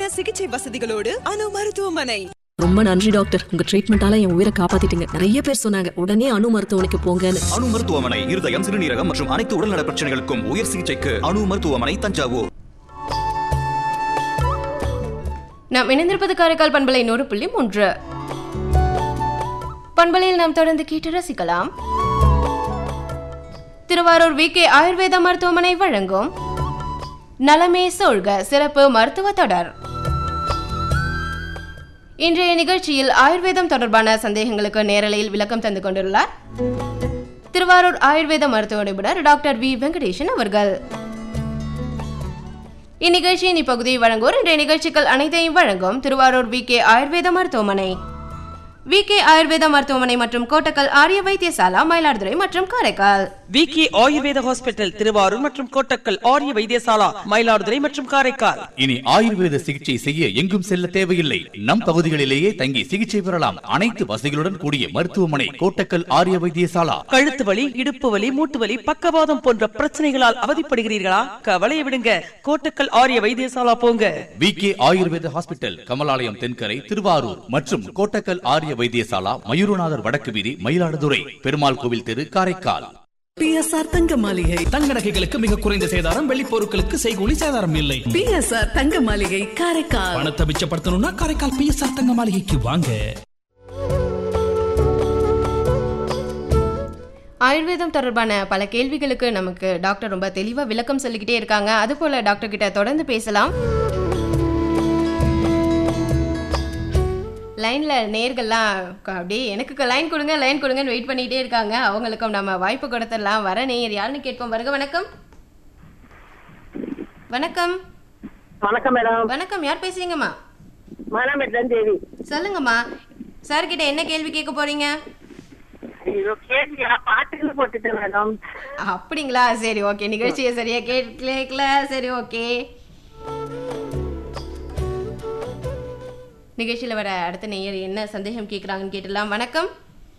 சிகிச்சை வசதிகளோடு அணு மருத்துவமனை ரொம்ப நன்றி டாக்டர் உங்க ட்ரீட்மெண்டால என் உயிரை காப்பாத்திட்டீங்க நிறைய பேர் சொன்னாங்க உடனே அணு மருத்துவமனைக்கு போங்கன்னு அணு மருத்துவமனை இருதயம் சிறுநீரகம் மற்றும் அனைத்து உடல்நல பிரச்சனைகளுக்கும் உயர் சிகிச்சைக்கு அணு மருத்துவமனை தஞ்சாவூர் நாம் இணைந்திருப்பது காரைக்கால் பண்பலை நூறு புள்ளி மூன்று பண்பலையில் நாம் தொடர்ந்து கேட்டு ரசிக்கலாம் திருவாரூர் வி கே ஆயுர்வேத மருத்துவமனை வழங்கும் நலமே சோழ்க சிறப்பு மருத்துவ தொடர் இன்றைய நிகழ்ச்சியில் ஆயுர்வேதம் தொடர்பான சந்தேகங்களுக்கு நேரலையில் விளக்கம் தந்து கொண்டுள்ளார் திருவாரூர் ஆயுர்வேத மருத்துவ நிபுணர் டாக்டர் வி வெங்கடேசன் அவர்கள் இந்நிகழ்ச்சியின் இப்பகுதியை வழங்குவோர் இன்றைய நிகழ்ச்சிகள் அனைத்தையும் வழங்கும் திருவாரூர் வி கே ஆயுர்வேத மருத்துவமனை வி கே ஆயுர்வேத மருத்துவமனை மற்றும் கோட்டக்கல் ஆரிய வைத்தியசாலா மயிலாடுதுறை மற்றும் காரைக்கால் விக்கி ஆயுர்வேத ஹாஸ்பிட்டல் திருவாரூர் மற்றும் கோட்டக்கல் ஆரிய வைத்தியசாலா மயிலாடுதுறை மற்றும் காரைக்கால் இனி ஆயுர்வேத சிகிச்சை செய்ய எங்கும் செல்ல தேவையில்லை நம் பகுதிகளிலேயே தங்கி சிகிச்சை பெறலாம் அனைத்து வசதிகளுடன் கூடிய மருத்துவமனை கோட்டக்கல் ஆரிய வைத்தியசாலா கழுத்து வலி இடுப்பு வலி மூட்டு வலி பக்கவாதம் போன்ற பிரச்சனைகளால் அவதிப்படுகிறீர்களா கவலையை விடுங்க கோட்டக்கல் ஆரிய வைத்தியசாலா போங்க V K Ayurveda hospital Kamalalayam Thenkarai Thiruvarur மற்றும் கோட்டக்கல் ஆரிய வைத்தியசாலா மயூரநாதர் வடக்கு வீதி மயிலாடுதுறை பெருமாள் கோவில் தெரு காரைக்கால் பிஎஸ்ஆர் தங்க மாளிகை தங்க நகைகளுக்கு மிக குறைந்த சேதாரம் வெள்ளி பொருட்களுக்கு செய்கூலி சேதாரம் இல்லை பிஎஸ்ஆர் தங்க மாளிகை காரைக்கால் பணத்தை மிச்சப்படுத்தணும்னா காரைக்கால் பிஎஸ்ஆர் தங்க மாளிகைக்கு வாங்க ஆயுர்வேதம் தொடர்பான பல கேள்விகளுக்கு நமக்கு டாக்டர் ரொம்ப தெளிவா விளக்கம் சொல்லிக்கிட்டே இருக்காங்க அதுபோல டாக்டர் கிட்ட தொடர்ந்து பேசலாம் லைன்ல நேர்கள்லாம் க- அப்படியே எனக்கு லைன் கொடுங்க லைன் கொடுங்கன்னு வெயிட் பண்ணிட்டே இருக்காங்க அவங்களுக்கும் நம்ம வாய்ப்பு கொடுத்துடலாம் வர நேயர் யாருன்னு கேட்போம் வருக வணக்கம் வணக்கம் வணக்கம் மேடம் வணக்கம் யார் பேசுறீங்கம்மா மனமெட்டன் தேவி சொல்லுங்கம்மா சார் கிட்ட என்ன கேள்வி கேட்க போறீங்க ஐயோ கேள்வியா பாட்டுக்கு போட்டுட்டேன் மேடம் அப்படிங்களா சரி ஓகே நிகழ்ச்சியை சரியா கேட்கல சரி ஓகே நிகழ்ச்சியில வர அடுத்த நேயர் என்ன சந்தேகம் கேட்குறாங்கன்னு கேட்டுடலாம் வணக்கம்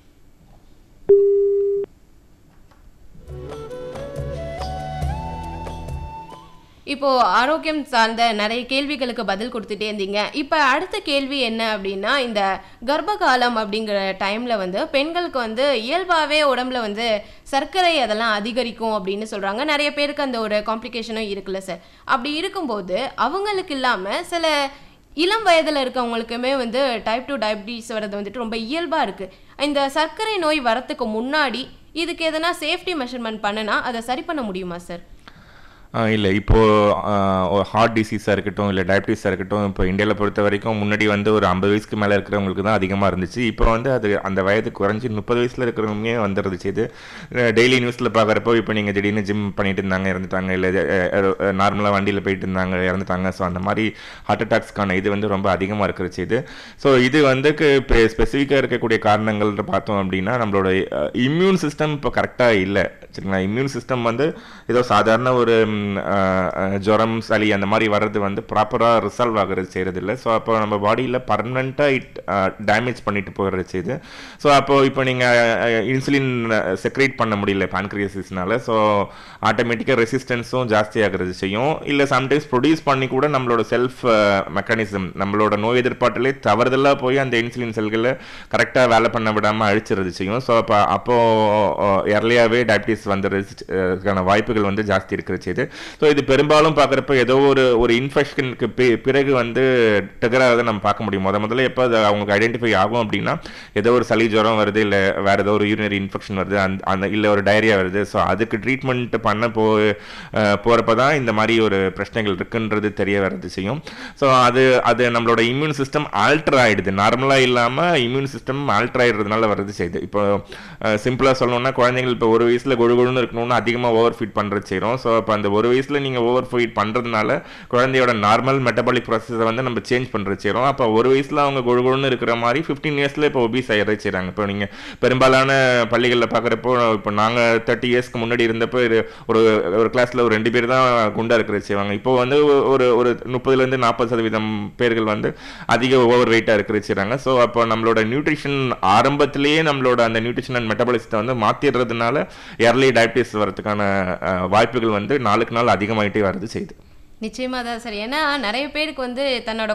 இப்போ ஆரோக்கியம் சார்ந்த நிறைய கேள்விகளுக்கு பதில் கொடுத்துட்டே இருந்தீங்க இப்போ அடுத்த கேள்வி என்ன அப்படின்னா இந்த கர்ப்ப காலம் அப்படிங்கிற டைம்ல வந்து பெண்களுக்கு வந்து இயல்பாகவே உடம்புல வந்து சர்க்கரை அதெல்லாம் அதிகரிக்கும் அப்படின்னு சொல்றாங்க நிறைய பேருக்கு அந்த ஒரு காம்ப்ளிகேஷனும் இருக்குல்ல சார் அப்படி இருக்கும்போது அவங்களுக்கு இல்லாம சில இளம் வயதில் இருக்கவங்களுக்குமே வந்து டைப் டூ டயபிட்டிஸ் வர்றது வந்துட்டு ரொம்ப இயல்பாக இருக்குது இந்த சர்க்கரை நோய் வரத்துக்கு முன்னாடி இதுக்கு எதனா சேஃப்டி மெஷர்மெண்ட் பண்ணுனா அதை சரி பண்ண முடியுமா சார் இல்லை இப்போது ஹார்ட் டிசீஸாக இருக்கட்டும் இல்லை டயபிட்டிஸாக இருக்கட்டும் இப்போ இந்தியாவில் பொறுத்த வரைக்கும் முன்னாடி வந்து ஒரு ஐம்பது வயசுக்கு மேலே இருக்கிறவங்களுக்கு தான் அதிகமாக இருந்துச்சு இப்போ வந்து அது அந்த வயது குறைஞ்சி முப்பது வயசில் இருக்கிறவங்க வந்துருந்துச்சு இது டெய்லி நியூஸில் பார்க்குறப்போ இப்போ நீங்கள் திடீர்னு ஜிம் பண்ணிட்டு இருந்தாங்க இறந்துட்டாங்க இல்லை நார்மலாக வண்டியில் போயிட்டு இருந்தாங்க இறந்துட்டாங்க ஸோ அந்த மாதிரி ஹார்ட் அட்டாக்ஸ்க்கான இது வந்து ரொம்ப அதிகமாக இருக்கிறச்சு இது ஸோ இது வந்து இப்போ ஸ்பெசிஃபிக்காக இருக்கக்கூடிய காரணங்கள் பார்த்தோம் அப்படின்னா நம்மளோட இம்யூன் சிஸ்டம் இப்போ கரெக்டாக இல்லை சரிங்களா இம்யூன் சிஸ்டம் வந்து ஏதோ சாதாரண ஒரு ம், அஹ், அஹ், ஜுரம் சளி அந்த மாதிரி வர்றது வந்து ப்ராப்பராக ரிசால்வ் ஆகிறது செய்கிறது இல்லை ஸோ அப்போ நம்ம பாடியில் பர்மனெண்ட்டாக இட் டேமேஜ் பண்ணிட்டு போகிறது செய்யுது ஸோ அப்போ இப்போ நீங்கள் இன்சுலின் செக்ரேட் பண்ண முடியல பான்க்ரியசிஸ்னால ஸோ ஆட்டோமேட்டிக்காக ரெசிஸ்டன்ஸும் ஜாஸ்தி ஆகிறது செய்யும் இல்லை சம்டைம்ஸ் ப்ரொடியூஸ் பண்ணி கூட நம்மளோட செல்ஃப் மெக்கானிசம் நம்மளோட நோய் எதிர்ப்பாட்டிலே தவறுதலாக போய் அந்த இன்சுலின் செல்களை கரெக்டாக வேலை பண்ண விடாமல் அழிச்சிறது செய்யும் ஸோ அப்போ அப்போது எர்லியாகவே டயபிட்டிஸ் வந்துறதுக்கான வாய்ப்புகள் வந்து ஜாஸ்தி இருக்கிற செய்யுது ஸோ இது பெரும்பாலும் பார்க்குறப்ப ஏதோ ஒரு ஒரு இன்ஃபெக்ஷனுக்கு பிறகு வந்து trigger ஆகுதை நம்ம பார்க்க முடியும் முத முதல்ல எப்போ அது அவங்களுக்கு ஐடென்டிஃபை ஆகும் அப்படின்னா ஏதோ ஒரு சளி ஜுரம் வருது இல்லை வேற ஏதோ ஒரு யூரினரி இன்ஃபெக்ஷன் வருது அந்த அந்த இல்லை ஒரு டயரியா வருது ஸோ அதுக்கு ட்ரீட்மெண்ட் பண்ண போ போகிறப்ப தான் இந்த மாதிரி ஒரு பிரச்சனைகள் இருக்குன்றது தெரிய வர்றது செய்யும் ஸோ அது அது நம்மளோட இம்யூன் சிஸ்டம் ஆல்டர் ஆயிடுது நார்மலாக இல்லாமல் இம்யூன் சிஸ்டம் ஆல்டர் ஆயிடுறதுனால வருது செய்யுது இப்போ சிம்பிளாக சொல்லணும்னா குழந்தைகள் இப்போ ஒரு வயசில் கொழு கொழுன்னு இருக்கணும்னு அதிகமாக ஓவர் ஃபீட் பண்ணுறது செய்கிறோம் ஸோ அப்போ அந்த ஒரு வயசில் நீங்கள் ஓவர் ஃபீட் பண்ணுறதுனால குழந்தையோட நார்மல் மெட்டபாலிக் ப்ராசஸை வந்து நம்ம சேஞ்ச் பண்ணுறது செய்கிறோம் அப்போ ஒரு வயசில் அவங்க கொழு கொழுன்னு இருக்கிற மாதிரி ஃபிஃப்டீன் இயர்ஸில் இப்போ ஒபீஸ் ஆகிடுறது செய்கிறாங்க இப்போ நீங்கள் பெரும்பாலான பள்ளிகளில் பார்க்குறப்போ இப்போ நாங்கள் தேர்ட்டி இயர்ஸ்க்கு முன்னாடி இருந்தப்போ இது ஒரு ஒரு கிளாஸில் ஒரு ரெண்டு பேர் தான் குண்டா இருக்கிறது செய்வாங்க இப்போ வந்து ஒரு ஒரு முப்பதுலேருந்து நாற்பது சதவீதம் பேர்கள் வந்து அதிக ஓவர் வெயிட்டாக இருக்கிறது செய்கிறாங்க ஸோ அப்போ நம்மளோட நியூட்ரிஷன் ஆரம்பத்திலேயே நம்மளோட அந்த நியூட்ரிஷன் அண்ட் மெட்டபாலிசத்தை வந்து மாற்றிடுறதுனால எர்லி டயபிட்டிஸ் வரதுக்கான அஹ், வாய்ப்புகள் வந்து நாளுக்கு நாள் அதிகமாயிட்டே வருது செய்யுது நிச்சயமா தான் சார் ஏன்னா நிறைய பேருக்கு வந்து தன்னோட